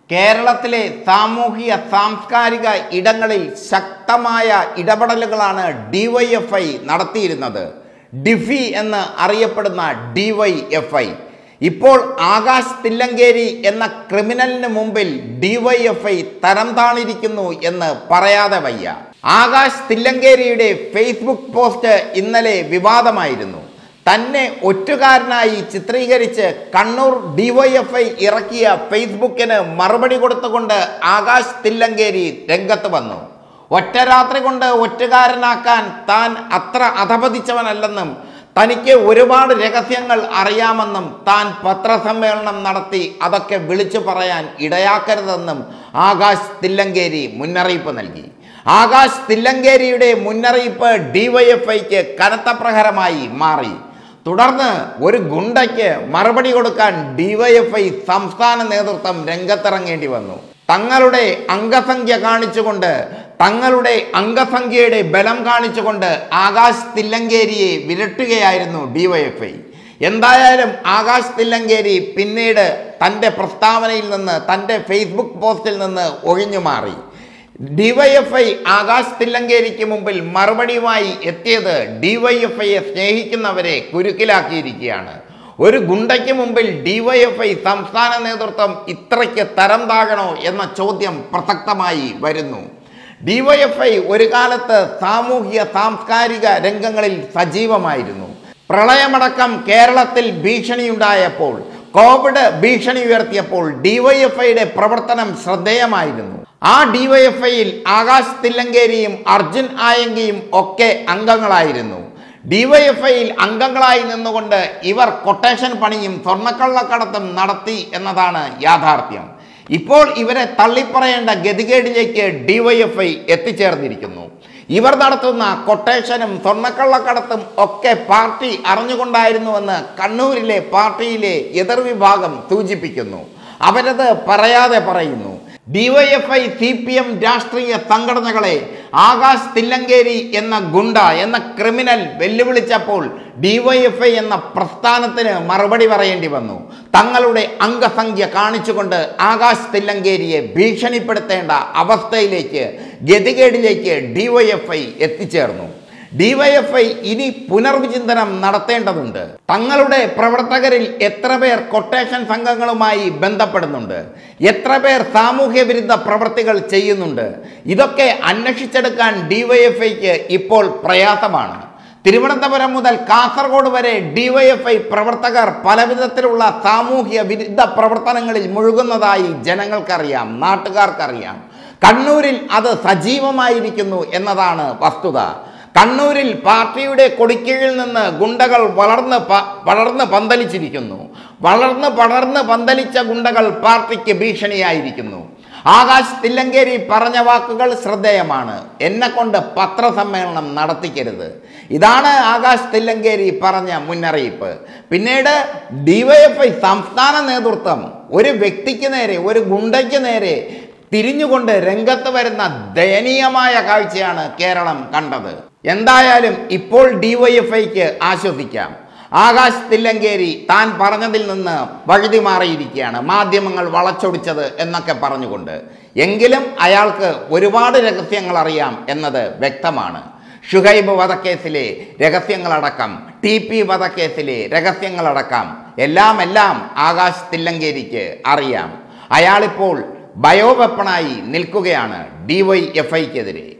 കേരളത്തിലെ സാമൂഹിക സാംസ്കാരിക ഇടങ്ങളിൽ ശക്തമായ ഇടപെടലുകളാണ് ഡിവൈഎഫ്ഐ നടത്തിയിരുന്നത് ഡിഫി എന്ന് അറിയപ്പെടുന്ന ഡിവൈഎഫ്ഐ ഇപ്പോൾ ആകാശ് തില്ലങ്കേരി എന്ന ക്രിമിനലിന് മുമ്പിൽ ഡിവൈഎഫ്ഐ തരം താണിരിക്കുന്നു എന്ന് പറയാതെ വയ്യ ആകാശ് തില്ലങ്കേരിയുടെ ഫേസ്ബുക്ക് പോസ്റ്റ് ഇന്നലെ വിവാദമായിരുന്നു തന്നെ ഒറ്റുകാരനായി ചിത്രീകരിച്ച് കണ്ണൂർ ഡിവൈഎഫ്ഐ ഇറക്കിയ ഫേസ്ബുക്കിന് മറുപടി കൊടുത്തുകൊണ്ട് ആകാശ് തില്ലങ്കേരി രംഗത്ത് വന്നു ഒറ്റ രാത്രി കൊണ്ട് ഒറ്റുകാരനാക്കാൻ താൻ അത്ര അധപതിച്ചവനല്ലെന്നും തനിക്ക് ഒരുപാട് രഹസ്യങ്ങൾ അറിയാമെന്നും താൻ പത്രസമ്മേളനം നടത്തി അതൊക്കെ വിളിച്ചു പറയാൻ ഇടയാക്കരുതെന്നും ആകാശ് തില്ലങ്കേരി മുന്നറിയിപ്പ് നൽകി ആകാശ് തില്ലങ്കേരിയുടെ മുന്നറിയിപ്പ് ഡിവൈഎഫ്ഐക്ക് കനത്ത പ്രഹരമായി മാറി തുടർന്ന് ഒരു ഗുണ്ടയ്ക്ക് മറുപടി കൊടുക്കാൻ ഡിവൈഎഫ്ഐ സംസ്ഥാന നേതൃത്വം രംഗത്തിറങ്ങേണ്ടി വന്നു തങ്ങളുടെ അംഗസംഖ്യ കാണിച്ചുകൊണ്ട് തങ്ങളുടെ അംഗസംഖ്യയുടെ ബലം കാണിച്ചുകൊണ്ട് ആകാശ് തില്ലങ്കേരിയെ വിരട്ടുകയായിരുന്നു ഡിവൈഎഫ്ഐ എന്തായാലും ആകാശ് തില്ലങ്കേരി പിന്നീട് തൻ്റെ പ്രസ്താവനയിൽ നിന്ന് തൻ്റെ ഫേസ്ബുക്ക് പോസ്റ്റിൽ നിന്ന് ഒഴിഞ്ഞു മാറി ഡിവൈഎഫ്ഐ ആകാശ് തില്ലങ്കേരിക്ക് മുമ്പിൽ മറുപടിയുമായി എത്തിയത് ഡിവൈഎഫ്ഐയെ സ്നേഹിക്കുന്നവരെ കുരുക്കിലാക്കിയിരിക്കുകയാണ് ഒരു ഗുണ്ടയ്ക്ക് മുമ്പിൽ ഡിവൈഎഫ്ഐ സംസ്ഥാന നേതൃത്വം ഇത്രയ്ക്ക് തരം താഴണോ എന്ന ചോദ്യം പ്രസക്തമായി വരുന്നു ഡിവൈഎഫ്ഐ ഒരു കാലത്ത് സാമൂഹിക സാംസ്കാരിക രംഗങ്ങളിൽ സജീവമായിരുന്നു പ്രളയമടക്കം കേരളത്തിൽ ഭീഷണിയുണ്ടായപ്പോൾ കോവിഡ് ഭീഷണി ഉയർത്തിയപ്പോൾ ഡിവൈഎഫ്ഐയുടെ പ്രവർത്തനം ശ്രദ്ധേയമായിരുന്നു ആ ഡിവൈഎഫ്ഐയിൽ ആകാശ് തില്ലങ്കേരിയും അർജുൻ ആയങ്കിയും ഒക്കെ അംഗങ്ങളായിരുന്നു ഡിവൈഎഫ്ഐയിൽ അംഗങ്ങളായി നിന്നുകൊണ്ട് ഇവർ കൊട്ടേഷൻ പണിയും സ്വർണ്ണക്കള്ളക്കടത്തും നടത്തി എന്നതാണ് യാഥാർത്ഥ്യം ഇപ്പോൾ ഇവരെ തള്ളിപ്പറയേണ്ട ഗതികേടിലേക്ക് ഡിവൈഎഫ്ഐ എത്തിച്ചേർന്നിരിക്കുന്നു ഇവർ നടത്തുന്ന കൊട്ടേഷനും സ്വർണ്ണക്കള്ളക്കടത്തും ഒക്കെ പാർട്ടി അറിഞ്ഞുകൊണ്ടായിരുന്നുവെന്ന് കണ്ണൂരിലെ പാർട്ടിയിലെ എതിർവിഭാഗം സൂചിപ്പിക്കുന്നു അവരത് പറയാതെ പറയുന്നു ഡിവൈഎഫ്ഐ സി പി എം രാഷ്ട്രീയ സംഘടനകളെ ആകാശ് തില്ലങ്കേരി എന്ന ഗുണ്ട എന്ന ക്രിമിനൽ വെല്ലുവിളിച്ചപ്പോൾ ഡിവൈഎഫ്ഐ എന്ന പ്രസ്ഥാനത്തിന് മറുപടി പറയേണ്ടി വന്നു തങ്ങളുടെ അംഗസംഖ്യ കാണിച്ചുകൊണ്ട് ആകാശ് തില്ലങ്കേരിയെ ഭീഷണിപ്പെടുത്തേണ്ട അവസ്ഥയിലേക്ക് ഗതികേടിലേക്ക് ഡിവൈഎഫ്ഐ എത്തിച്ചേർന്നു ഡിവൈഎഫ്ഐ ഇനി പുനർവിചിന്തനം നടത്തേണ്ടതുണ്ട് തങ്ങളുടെ പ്രവർത്തകരിൽ എത്ര പേർ കൊട്ടേഷൻ സംഘങ്ങളുമായി ബന്ധപ്പെടുന്നുണ്ട് എത്ര പേർ സാമൂഹ്യ വിരുദ്ധ പ്രവർത്തികൾ ചെയ്യുന്നുണ്ട് ഇതൊക്കെ അന്വേഷിച്ചെടുക്കാൻ ഡിവൈഎഫ്ഐക്ക് ഇപ്പോൾ പ്രയാസമാണ് തിരുവനന്തപുരം മുതൽ കാസർഗോഡ് വരെ ഡിവൈഎഫ്ഐ പ്രവർത്തകർ പലവിധത്തിലുള്ള സാമൂഹ്യ വിരുദ്ധ പ്രവർത്തനങ്ങളിൽ മുഴുകുന്നതായി ജനങ്ങൾക്കറിയാം നാട്ടുകാർക്കറിയാം കണ്ണൂരിൽ അത് സജീവമായിരിക്കുന്നു എന്നതാണ് വസ്തുത കണ്ണൂരിൽ പാർട്ടിയുടെ കൊടിക്കീഴിൽ നിന്ന് ഗുണ്ടകൾ വളർന്ന് പ- വളർന്ന് പന്തലിച്ചിരിക്കുന്നു വളർന്ന് പടർന്ന് പന്തലിച്ച ഗുണ്ടകൾ പാർട്ടിക്ക് ഭീഷണിയായിരിക്കുന്നു ആകാശ് തില്ലങ്കേരി പറഞ്ഞ വാക്കുകൾ ശ്രദ്ധേയമാണ് എന്നെ കൊണ്ട് പത്രസമ്മേളനം നടത്തിക്കരുത് ഇതാണ് ആകാശ് തില്ലങ്കേരി പറഞ്ഞ മുന്നറിയിപ്പ് പിന്നീട് ഡിവൈഎഫ്ഐ സംസ്ഥാന നേതൃത്വം ഒരു വ്യക്തിക്ക് നേരെ ഒരു ഗുണ്ടയ്ക്ക് നേരെ തിരിഞ്ഞുകൊണ്ട് രംഗത്ത് വരുന്ന ദയനീയമായ കാഴ്ചയാണ് കേരളം കണ്ടത് എന്തായാലും ഇപ്പോൾ ഡിവൈഎഫ്ഐക്ക് ആശ്വസിക്കാം ആകാശ് തില്ലങ്കേരി താൻ പറഞ്ഞതിൽ നിന്ന് വഴുതി മാറിയിരിക്കുകയാണ് മാധ്യമങ്ങൾ വളച്ചൊടിച്ചത് എന്നൊക്കെ പറഞ്ഞുകൊണ്ട് എങ്കിലും അയാൾക്ക് ഒരുപാട് രഹസ്യങ്ങൾ അറിയാം എന്നത് വ്യക്തമാണ് ഷുഹൈബ് വധക്കേസിലെ രഹസ്യങ്ങളടക്കം ടി പി വധക്കേസിലെ രഹസ്യങ്ങളടക്കം എല്ലാം എല്ലാം ആകാശ് തില്ലങ്കേരിക്ക് അറിയാം അയാളിപ്പോൾ ബയോവെപ്പണായി നിൽക്കുകയാണ് ഡിവൈഎഫ്ഐക്കെതിരെ